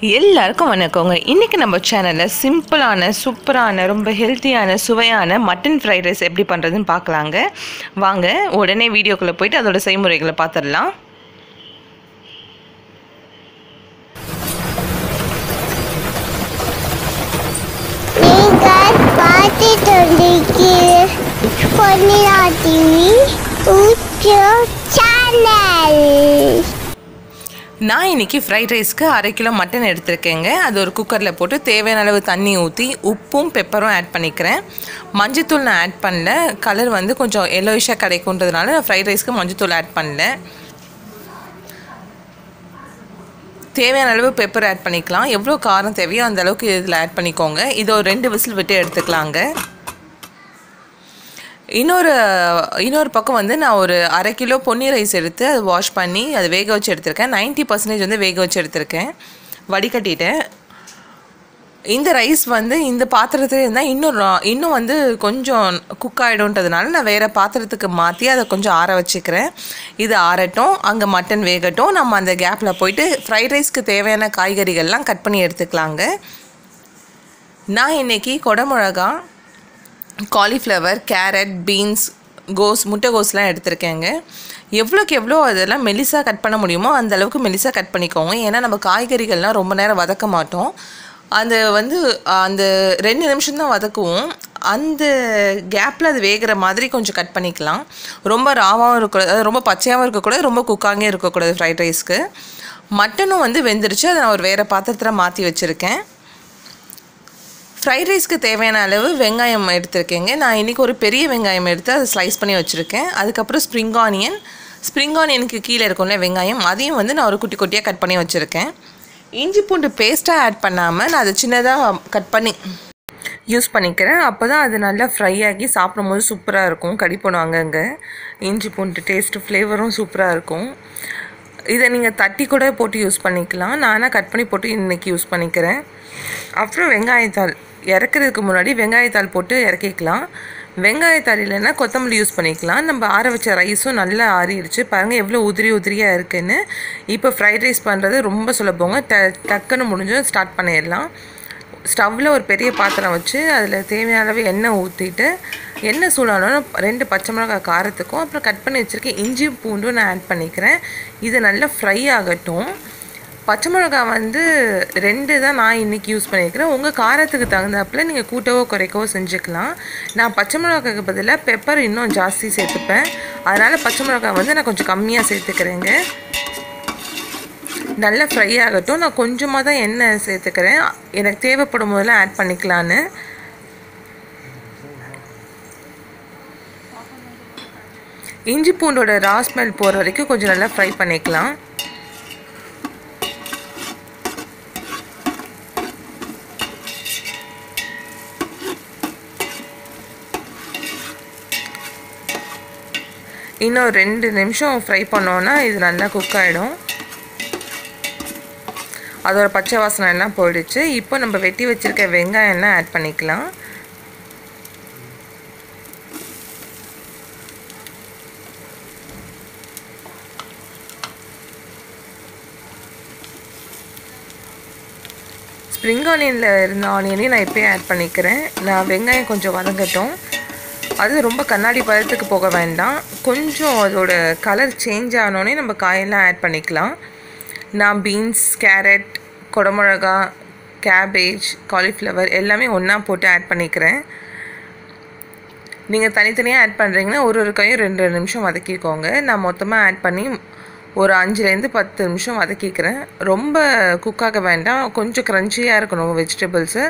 எல்லாருக்கும் வணக்கங்க இன்றைக்கி நம்ம சேனலில் சிம்பிளான சூப்பரான ரொம்ப ஹெல்த்தியான சுவையான மட்டன் ஃப்ரைட் ரைஸ் எப்படி பண்ணுறதுன்னு பார்க்கலாங்க வாங்க உடனே வீடியோக்குள்ளே போயிட்டு அதோட செய்முறைகளை பார்த்துடலாம் நீங்கள் பார்த்துட்டு கொண்டிருக்கிற பொன்னிலா டிவி ஊற்று சேனல் நான் இன்றைக்கி ஃப்ரைட் ரைஸ்க்கு அரை கிலோ மட்டன் எடுத்திருக்கேங்க அது ஒரு குக்கரில் போட்டு தேவையான அளவு தண்ணி ஊற்றி உப்பும் பெப்பரும் ஆட் பண்ணிக்கிறேன் மஞ்சத்தூள் நான் ஆட் பண்ணல கலர் வந்து கொஞ்சம் எல்லோயிஷாக கிடைக்குன்றதுனால நான் ஃப்ரைட் ரைஸ்க்கு மஞ்சத்தூள் ஆட் பண்ணல தேவையான அளவு பெப்பர் ஆட் பண்ணிக்கலாம் எவ்வளோ காரம் தேவையோ அந்த அளவுக்கு இதில் ஆட் பண்ணிக்கோங்க இதை ஒரு ரெண்டு விசில் விட்டு எடுத்துக்கலாங்க இன்னொரு இன்னொரு பக்கம் வந்து நான் ஒரு அரை கிலோ பொன்னி ரைஸ் எடுத்து அதை வாஷ் பண்ணி அதை வேக வச்சு எடுத்திருக்கேன் நைன்ட்டி பர்சன்டேஜ் வந்து வேக வச்சு எடுத்திருக்கேன் வடிகட்டிட்டேன் இந்த ரைஸ் வந்து இந்த பாத்திரத்தில் இருந்தால் இன்னும் ரா- இன்னும் வந்து கொஞ்சம் குக் ஆகிடும்ன்றதுனால நான் வேறு பாத்திரத்துக்கு மாற்றி அதை கொஞ்சம் ஆற வச்சுக்கிறேன் இது ஆறட்டும் அங்கே மட்டன் வேகட்டும் நம்ம அந்த கேப்பில் போயிட்டு ஃப்ரைட் ரைஸ்க்கு தேவையான காய்கறிகள்லாம் கட் பண்ணி எடுத்துக்கலாங்க நான் இன்றைக்கி கொடமிளகா காலிஃப்ளவர் கேரட் பீன்ஸ் கோஸ் முட்டைகோஸ்லாம் எடுத்திருக்கேங்க எவ்வளோக்கு எவ்வளோ அதெல்லாம் மெலிசாக கட் பண்ண முடியுமோ அந்த அளவுக்கு மெலிசாக கட் பண்ணிக்கோங்க ஏன்னா நம்ம காய்கறிகள்லாம் ரொம்ப நேரம் வதக்க மாட்டோம் அந்த வந்து அந்த ரெண்டு நிமிஷம் தான் வதக்குவோம் அந்த கேப்பில் அது வேகிற மாதிரி கொஞ்சம் கட் பண்ணிக்கலாம் ரொம்ப ராவாகவும் இருக்கக்கூடாது அதாவது ரொம்ப பச்சையாகவும் இருக்கக்கூடாது ரொம்ப குக்காங்கே இருக்கக்கூடாது ஃப்ரைட் ரைஸ்க்கு மட்டனும் வந்து வெந்துருச்சு அதை நான் ஒரு வேறு பாத்திரத்தில் மாற்றி வச்சுருக்கேன் ஃப்ரைட் ரைஸ்க்கு தேவையான அளவு வெங்காயம் எடுத்திருக்கேங்க நான் இன்றைக்கி ஒரு பெரிய வெங்காயம் எடுத்து அதை ஸ்லைஸ் பண்ணி வச்சுருக்கேன் அதுக்கப்புறம் ஸ்ப்ரிங் ஆனியன் ஸ்ப்ரிங் ஆனியனுக்கு கீழே இருக்கும்ல வெங்காயம் அதையும் வந்து நான் ஒரு குட்டி குட்டியாக கட் பண்ணி வச்சுருக்கேன் இஞ்சி பூண்டு பேஸ்ட்டாக ஆட் பண்ணாமல் நான் அதை சின்னதாக கட் பண்ணி யூஸ் பண்ணிக்கிறேன் அப்போ தான் அது நல்லா ஃப்ரை ஆகி சாப்பிடும்போது சூப்பராக இருக்கும் கடிப்பணும் அங்கங்கே இஞ்சி பூண்டு டேஸ்ட்டு ஃப்ளேவரும் சூப்பராக இருக்கும் இதை நீங்கள் தட்டி கூட போட்டு யூஸ் பண்ணிக்கலாம் நானாக கட் பண்ணி போட்டு இன்றைக்கி யூஸ் பண்ணிக்கிறேன் அப்புறம் வெங்காயத்தாள் இறக்குறதுக்கு முன்னாடி வெங்காயத்தாள் போட்டு இறக்கிக்கலாம் வெங்காயத்தாள் இல்லைன்னா கொத்தமல்லி யூஸ் பண்ணிக்கலாம் நம்ம ஆற வச்ச ரைஸும் நல்லா ஆறிடுச்சு பாருங்கள் எவ்வளோ உதிரி உதிரியாக இருக்குன்னு இப்போ ஃப்ரைட் ரைஸ் பண்ணுறது ரொம்ப சுலபங்க ட டக்குன்னு முடிஞ்சும் ஸ்டார்ட் பண்ணிடலாம் ஸ்டவ்வில் ஒரு பெரிய பாத்திரம் வச்சு அதில் தேவையான அளவு எண்ணெய் ஊற்றிட்டு எண்ணெய் சூடானோன்னு ரெண்டு பச்சை மிளகாய் காரத்துக்கும் அப்புறம் கட் பண்ணி வச்சுருக்கேன் இஞ்சி பூண்டும் நான் ஆட் பண்ணிக்கிறேன் இது நல்லா ஃப்ரை ஆகட்டும் பச்சை மிளகாய் வந்து ரெண்டு தான் நான் இன்றைக்கி யூஸ் பண்ணியிருக்கிறேன் உங்கள் காரத்துக்கு தகுந்தாப்புல நீங்கள் கூட்டவோ குறைக்கவோ செஞ்சுக்கலாம் நான் பச்சை மிளகாய்க்கு பதிலாக பெப்பர் இன்னும் ஜாஸ்தி சேர்த்துப்பேன் அதனால் பச்சை மிளகாய் வந்து நான் கொஞ்சம் கம்மியாக சேர்த்துக்கிறேங்க நல்லா ஃப்ரை ஆகட்டும் நான் கொஞ்சமாக தான் எண்ணெய் சேர்த்துக்கிறேன் எனக்கு தேவைப்படும் போதெல்லாம் ஆட் பண்ணிக்கலான்னு இஞ்சி பூண்டோட ரா ஸ்மெல் போகிற வரைக்கும் கொஞ்சம் நல்லா ஃப்ரை பண்ணிக்கலாம் இன்னும் ரெண்டு நிமிஷம் ஃப்ரை பண்ணோன்னா இது நல்லா குக் ஆகிடும் அதோட பச்சை வாசனை எல்லாம் போயிடுச்சு இப்போ நம்ம வெட்டி வச்சிருக்க வெங்காயம் எல்லாம் ஆட் பண்ணிக்கலாம் ஸ்ப்ரிங் ஆனியனில் இருந்த ஆனியனையும் நான் இப்போயே ஆட் பண்ணிக்கிறேன் நான் வெங்காயம் கொஞ்சம் வதங்கட்டும் அது ரொம்ப கண்ணாடி பதத்துக்கு போக வேண்டாம் கொஞ்சம் அதோட கலர் சேஞ்ச் ஆனோடனே நம்ம காயெல்லாம் ஆட் பண்ணிக்கலாம் நான் பீன்ஸ் கேரட் குடமிளகா கேபேஜ் காலிஃப்ளவர் எல்லாமே ஒன்றா போட்டு ஆட் பண்ணிக்கிறேன் நீங்கள் தனித்தனியாக ஆட் பண்ணுறீங்கன்னா ஒரு ஒரு கையும் ரெண்டு ரெண்டு நிமிஷம் வதக்கிக்கோங்க நான் மொத்தமாக ஆட் பண்ணி ஒரு அஞ்சுலேருந்து பத்து நிமிஷம் வதக்கிக்கிறேன் ரொம்ப குக்காக வேண்டாம் கொஞ்சம் க்ரன்ச்சியாக இருக்கணும் வெஜிடபிள்ஸு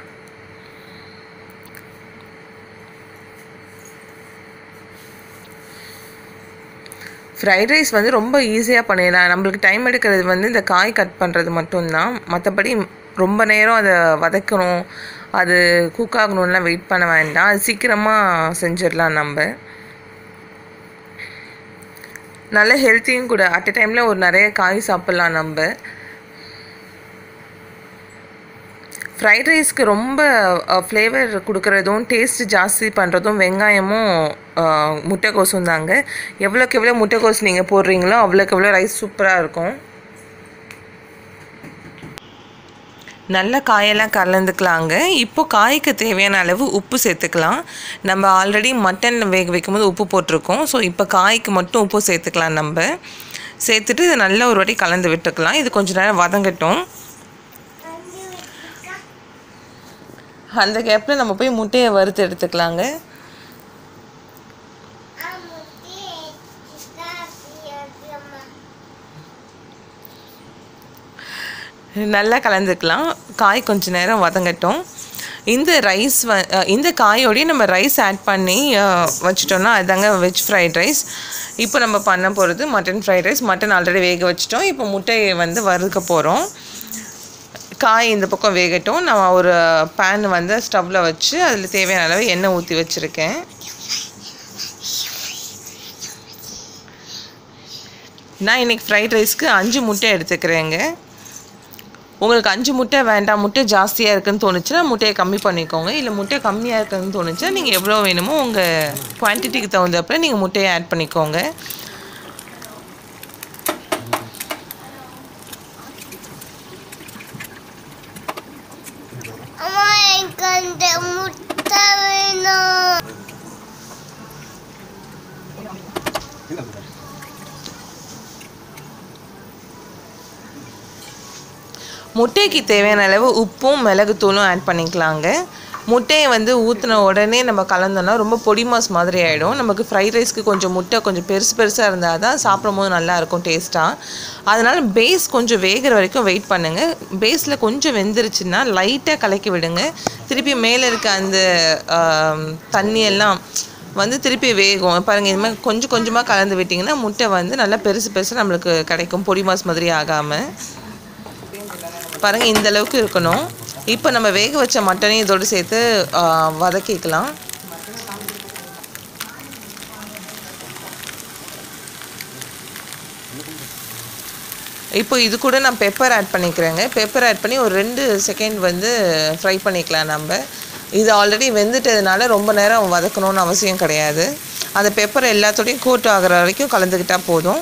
ஃப்ரைட் ரைஸ் வந்து ரொம்ப ஈஸியாக பண்ணிடலாம் நம்மளுக்கு டைம் எடுக்கிறது வந்து இந்த காய் கட் பண்ணுறது மட்டும்தான் மற்றபடி ரொம்ப நேரம் அதை வதக்கணும் அது குக் ஆகணும்லாம் வெயிட் பண்ண வேண்டாம் அது சீக்கிரமாக செஞ்சிடலாம் நம்ம நல்ல ஹெல்த்தியும் கூட அட் a டைமில் ஒரு நிறைய காய் சாப்பிட்லாம் நம்ம ஃப்ரைட் ரைஸ்க்கு ரொம்ப ஃப்ளேவர் கொடுக்குறதும் டேஸ்ட் ஜாஸ்தி பண்ணுறதும் வெங்காயமும் அஹ், முட்டைக்கோஸும் தாங்க எவ்வளோக்கு எவ்வளோ முட்டைக்கோஸ் நீங்கள் போடுறீங்களோ அவ்வளோக்கு எவ்வளோ ரைஸ் சூப்பராக இருக்கும் நல்ல காயெல்லாம் கலந்துக்கலாங்க இப்போ காய்க்கு தேவையான அளவு உப்பு சேர்த்துக்கலாம் நம்ம ஆல்ரெடி மட்டன் வேக வைக்கும்போது உப்பு போட்டிருக்கோம் ஸோ இப்போ காய்க்கு மட்டும் உப்பு சேர்த்துக்கலாம் நம்ம சேர்த்துட்டு இதை நல்லா ஒரு வாட்டி கலந்து விட்டுக்கலாம் இது கொஞ்ச நேரம் வதங்கட்டும் அந்த கேப்பில் நம்ம போய் முட்டையை வறுத்து எடுத்துக்கலாங்க நல்லா கலந்துக்கலாம் காய் கொஞ்ச நேரம் வதங்கட்டும் இந்த ரைஸ் வ அஹ் இந்த காயோடய நம்ம ரைஸ் ஆட் பண்ணி அஹ், வச்சிட்டோம்னா அதுதாங்க வெஜ் ஃப்ரைட் ரைஸ் இப்போ நம்ம பண்ண போகிறது mutton fried rice mutton already வேக வச்சிட்டோம் இப்போ முட்டையை வந்து வறுக்க போகிறோம் காய் இந்த பக்கம் வேகட்டும் நான் ஒரு பேன் வந்து ஸ்டவ்வில் வச்சு அதில் தேவையான அளவு எண்ணெய் ஊற்றி வச்சுருக்கேன் நான் இன்றைக்கி ஃப்ரைட் ரைஸ்க்கு அஞ்சு முட்டை எடுத்துக்கிறேங்க உங்களுக்கு அஞ்சு முட்டை வேண்டாம் முட்டை ஜாஸ்தியாக இருக்குன்னு தோணுச்சுன்னா முட்டையை கம்மி பண்ணிக்கோங்க இல்லை முட்டை கம்மியாக இருக்குன்னு தோணுச்சுன்னா நீங்கள் எவ்வளோ வேணுமோ உங்கள் குவான்டிட்டிக்கு தகுந்தப்ப நீங்கள் முட்டையை ஆட் பண்ணிக்கோங்க அம்மா எனக்கு அந்த முட்டை வேணும் முட்டைக்கு தேவையான அளவு உப்பும் மிளகுத்தூளும் ஆட் பண்ணிக்கலாங்க முட்டையை வந்து ஊற்றின உடனே நம்ம கலந்தோம்னா ரொம்ப பொடி மாஸ் மாதிரி ஆகிடும் நமக்கு ஃப்ரைட் ரைஸ்க்கு கொஞ்சம் முட்டை கொஞ்சம் பெருசு பெருசாக இருந்தால் தான் சாப்பிடும் போது நல்லா இருக்கும் டேஸ்ட்டாக அதனால் பேஸ் கொஞ்சம் வேகிற வரைக்கும் வெயிட் பண்ணுங்கள் பேஸில் கொஞ்சம் வெந்துருச்சுன்னா லைட்டாக கலக்கி விடுங்க திருப்பி மேலே இருக்க அந்த ஆம், தண்ணி எல்லாம் வந்து திருப்பி வேகும் பாருங்கள் இது மாதிரி கொஞ்சம் கொஞ்சமாக கலந்து விட்டிங்கன்னா முட்டை வந்து நல்லா பெருசு பெருசு நம்மளுக்கு கிடைக்கும் பொடி மாஸ் மாதிரி ஆகாமல் பாருங்கள் இந்த அளவுக்கு இருக்கணும் இப்போ நம்ம வேக வச்ச மட்டனையும் இதோடு சேர்த்து ஆ, வதக்கிக்கலாம் இப்போ இது கூட நான் பெப்பர் ஆட் பண்ணிக்கிறேங்க பெப்பர் ஆட் பண்ணி ஒரு ரெண்டு செகண்ட் வந்து ஃப்ரை பண்ணிக்கலாம் நம்ம இது ஆல்ரெடி வெந்துட்டதுனால ரொம்ப நேரம் வதக்கணும்னு அவசியம் கிடையாது அந்த பெப்பர் எல்லாத்தோடையும் கோட் ஆகிற வரைக்கும் கலந்துக்கிட்டால் போதும்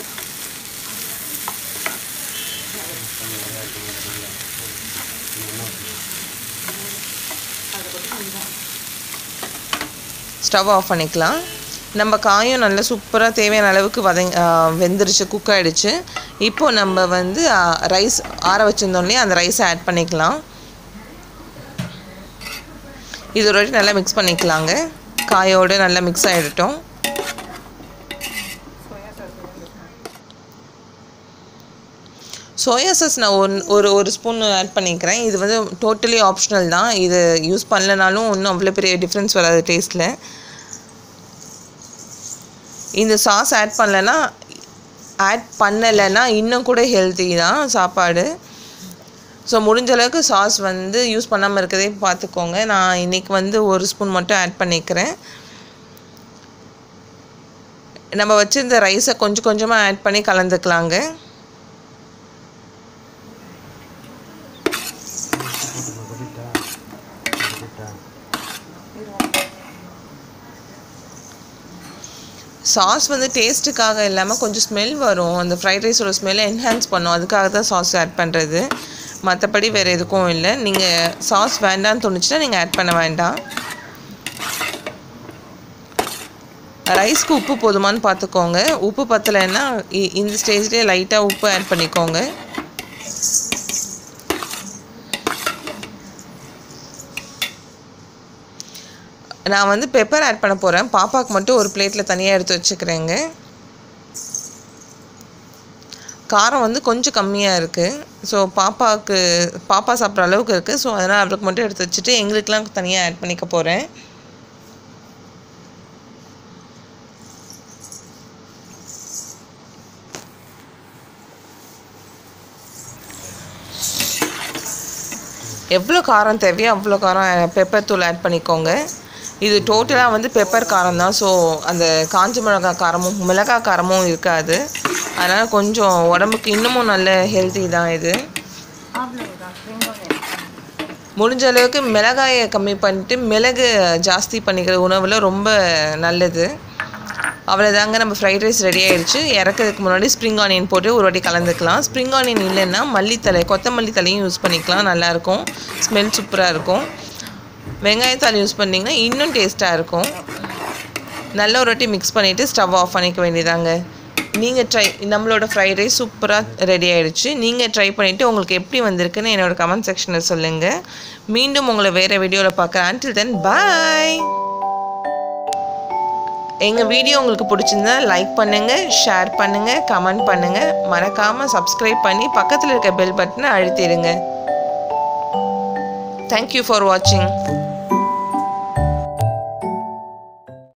ஸ்டவ் ஆஃப் பண்ணிக்கலாம் நம்ம காயும் நல்லா சூப்பராக தேவையான அளவுக்கு வதங் ஆ, வெந்துருச்சு குக் ஆகிடுச்சு இப்போது நம்ம வந்து ரைஸ் ஆற வச்சுருந்தோம் இல்லையா அந்த ரைஸை ஆட் பண்ணிக்கலாம் இது ஒரு வாட்டி நல்லா மிக்ஸ் பண்ணிக்கலாங்க காயோடு நல்லா மிக்ஸ் ஆகிடட்டும் சோயா சாஸ் நான் ஒன் ஒரு ஒரு ஸ்பூன் ஆட் பண்ணிக்கிறேன் இது வந்து டோட்டலி ஆப்ஷனல் தான் இது யூஸ் பண்ணலனாலும் ஒன்றும் அவ்வளோ பெரிய டிஃப்ரென்ஸ் வராது டேஸ்ட்டில் இந்த சாஸ் ஆட் பண்ணலைன்னா ஆட் பண்ணலைன்னா இன்னும் கூட ஹெல்த்தி தான் சாப்பாடு ஸோ முடிஞ்ச அளவுக்கு சாஸ் வந்து யூஸ் பண்ணாமல் இருக்கதே பார்த்துக்கோங்க நான் இன்றைக்கி வந்து ஒரு ஸ்பூன் மட்டும் ஆட் பண்ணிக்கிறேன் நம்ம வச்சிருந்த ரைஸை கொஞ்சம் கொஞ்சமாக ஆட் பண்ணி கலந்துக்கலாங்க சாஸ் வந்து டேஸ்ட்டுக்காக இல்லாமல் கொஞ்சம் ஸ்மெல் வரும் அந்த ஃப்ரைட் ரைஸோட ஸ்மெல்லை என்ஹான்ஸ் பண்ணும் அதுக்காக தான் சாஸ் ஆட் பண்ணுறது மற்றபடி வேறு எதுக்கும் இல்லை நீங்கள் சாஸ் வேண்டாம்னு தோணுச்சுன்னா நீங்கள் ஆட் பண்ண வேண்டாம் ரைஸ்க்கு உப்பு போதுமான்னு பார்த்துக்கோங்க உப்பு பத்தலைன்னா இ- இந்த ஸ்டேஜ்லேயே லைட்டாக உப்பு ஆட் பண்ணிக்கோங்க நான் வந்து பெப்பர் ஆட் பண்ண போகிறேன் பாப்பாவுக்கு மட்டும் ஒரு பிளேட்டில் தனியாக எடுத்து வச்சுக்கிறேங்க காரம் வந்து கொஞ்சம் கம்மியாக இருக்குது ஸோ பாப்பாவுக்கு பாப்பா சாப்பிட்ற அளவுக்கு இருக்குது ஸோ அதனால் அவளுக்கு மட்டும் எடுத்து வச்சுட்டு எங்களுக்கெலாம் தனியாக ஆட் பண்ணிக்க போகிறேன் எவ்வளோ காரம் தேவையோ அவ்வளோ காரம் பெப்பர் தூள் ஆட் பண்ணிக்கோங்க இது டோட்டலாக வந்து பெப்பர் காரம் தான் ஸோ அந்த காஞ்ச மிளகாய் காரமும் மிளகாய் காரமும் இருக்காது அதனால் கொஞ்சம் உடம்புக்கு இன்னமும் நல்ல ஹெல்த்தி தான் இது முடிஞ்ச அளவுக்கு மிளகாயை கம்மி பண்ணிட்டு மிளகு ஜாஸ்தி பண்ணிக்கிற உணவில் ரொம்ப நல்லது அவ்வளோதாங்க நம்ம ஃப்ரைட் ரைஸ் ரெடி ஆயிடுச்சு இறக்கிறதுக்கு முன்னாடி ஸ்ப்ரிங் ஆனியன் போட்டு ஒரு வாட்டி கலந்துக்கலாம் ஸ்ப்ரிங் ஆனியன் இல்லைன்னா மல்லித்தலை கொத்தமல்லி தலையும் யூஸ் பண்ணிக்கலாம் நல்லாயிருக்கும் ஸ்மெல் சூப்பராக இருக்கும் வெங்காயத்தாள் யூஸ் பண்ணிங்கன்னா இன்னும் டேஸ்ட்டாக இருக்கும் நல்ல ஒரு வாட்டி மிக்ஸ் பண்ணிவிட்டு ஸ்டவ் ஆஃப் பண்ணிக்க வேண்டியதாங்க நீங்கள் ட்ரை நம்மளோட ஃப்ரைட் ரைஸ் சூப்பராக ரெடி ஆயிடுச்சு நீங்கள் ட்ரை பண்ணிவிட்டு உங்களுக்கு எப்படி வந்திருக்குன்னு என்னோட கமெண்ட் செக்ஷனில் சொல்லுங்கள் மீண்டும் உங்களை வேறு வீடியோவில் பார்க்குறேன் until தென் பாய் எங்கள் வீடியோ உங்களுக்கு பிடிச்சிருந்தா லைக் பண்ணுங்கள் ஷேர் பண்ணுங்கள் கமெண்ட் பண்ணுங்கள் மறக்காமல் சப்ஸ்கிரைப் பண்ணி பக்கத்தில் இருக்க பெல் பட்டனை அழுத்திடுங்க தேங்க்யூ ஃபார் வாட்சிங்